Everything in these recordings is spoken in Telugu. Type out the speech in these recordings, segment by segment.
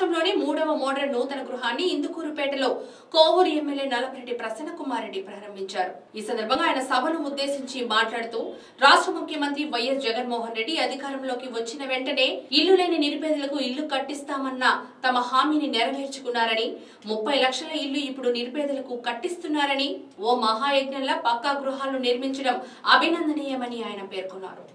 రాష్ట్రంలోని మూడవ మోడల్ నూతన గృహాన్ని ఇందుకూరుపేటలో కోవూరు ఎమ్మెల్యే నలపరెడ్డి ప్రసన్న కుమార్ రెడ్డి ప్రారంభించారు ఈ సందర్భంగా ఆయన సభను ఉద్దేశించి మాట్లాడుతూ రాష్ట్ర ముఖ్యమంత్రి వైఎస్ జగన్మోహన్ రెడ్డి అధికారంలోకి వచ్చిన వెంటనే ఇల్లు లేని నిరుపేదలకు ఇల్లు కట్టిస్తామన్న తమ హామీని నెరవేర్చుకున్నారని ముప్పై లక్షల ఇల్లు ఇప్పుడు నిరుపేదలకు కట్టిస్తున్నారని ఓ మహాయజ్ఞంలా పక్కా గృహాలు నిర్మించడం అభినందనీయమని ఆయన పేర్కొన్నారు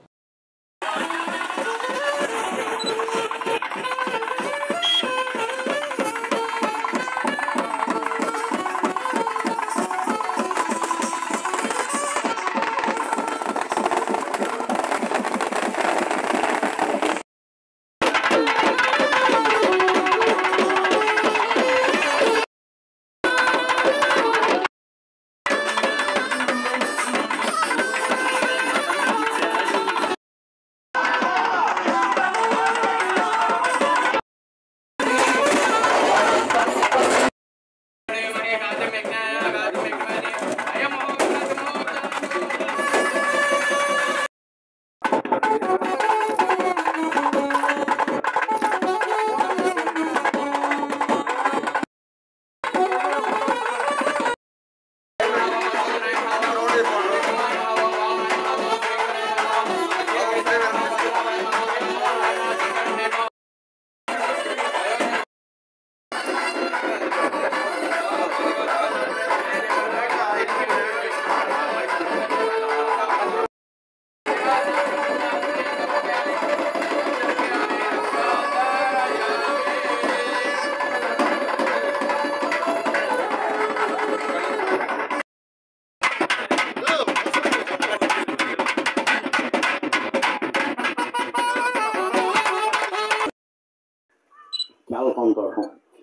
చాలా సంతోషం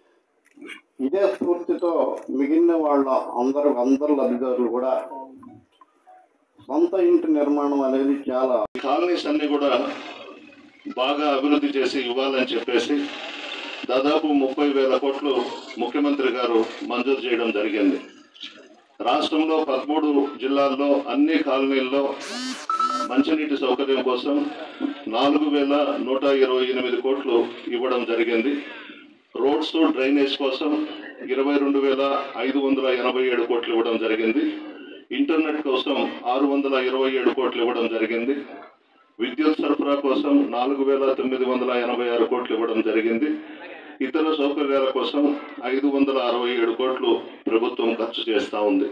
ఇదే స్ఫూర్తితో మిగిలిన వాళ్ళ అందరు అందరు లబ్ధిదారులు కూడా సొంత ఇంటి నిర్మాణం అనేది చాలా కాలనీస్ అన్ని కూడా బాగా అభివృద్ధి చేసి ఇవ్వాలని చెప్పేసి దాదాపు ముప్పై వేల కోట్లు ముఖ్యమంత్రి గారు మంజూరు చేయడం జరిగింది రాష్ట్రంలో పదమూడు జిల్లాల్లో అన్ని కాలనీల్లో మంచినీటి సౌకర్యం కోసం నాలుగు వేల నూట ఇరవై ఎనిమిది కోట్లు ఇవ్వడం జరిగింది రోడ్స్ డ్రైనేజ్ కోసం ఇరవై రెండు వేల ఐదు వందల ఎనభై ఏడు కోట్లు ఇవ్వడం జరిగింది ఇంటర్నెట్ కోసం ఆరు వందల ఇరవై ఏడు కోట్లు ఇవ్వడం జరిగింది విద్యుత్ సరఫరా కోసం నాలుగు వేల తొమ్మిది వందల ఎనభై ఆరు కోట్లు ఇవ్వడం జరిగింది ఇతర సౌకర్యాల కోసం ఐదు వందల అరవై ఏడు కోట్లు ప్రభుత్వం ఖర్చు చేస్తూ ఉంది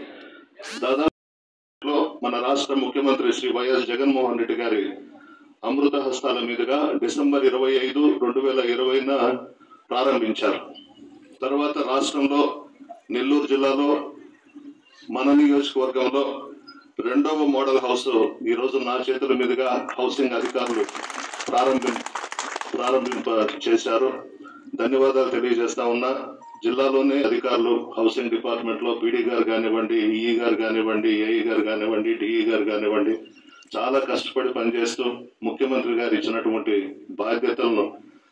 దాదాపు మన రాష్ట్ర ముఖ్యమంత్రి శ్రీ వైఎస్ జగన్మోహన్ రెడ్డి గారి అమృత హస్తాల మీదుగా డిసెంబర్ ఇరవై ఐదు రెండు వేల ఇరవైన ప్రారంభించారు తర్వాత రాష్ట్రంలో నెల్లూరు జిల్లాలో మన నియోజకవర్గంలో రెండవ మోడల్ హౌస్ ఈ రోజు నా చేతుల మీదుగా హౌసింగ్ అధికారులు ప్రారంభి ప్రారంభింప చేశారు ధన్యవాదాలు తెలియజేస్తా ఉన్నా జిల్లాలోనే అధికారులు హౌసింగ్ డిపార్ట్మెంట్ లో పీడీ గారు కానివ్వండి ఈఈ గారు కానివ్వండి ఏఈ గారు కానివ్వండి డిఈ గారు కానివ్వండి చాలా కష్టపడి పనిచేస్తూ ముఖ్యమంత్రి గారు ఇచ్చినటువంటి బాధ్యతలను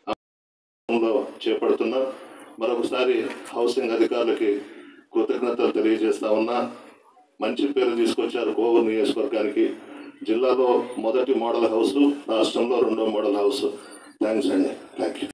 లో చేపడుతున్నా మరొకసారి హౌసింగ్ అధికారులకి కృతజ్ఞతలు తెలియజేస్తా ఉన్నా మంచి పేరు తీసుకొచ్చారు కోవూరు నియోజకవర్గానికి జిల్లాలో మొదటి మోడల్ హౌస్ రాష్ట్రంలో రెండో మోడల్ హౌస్ థ్యాంక్స్ అండి థ్యాంక్ యూ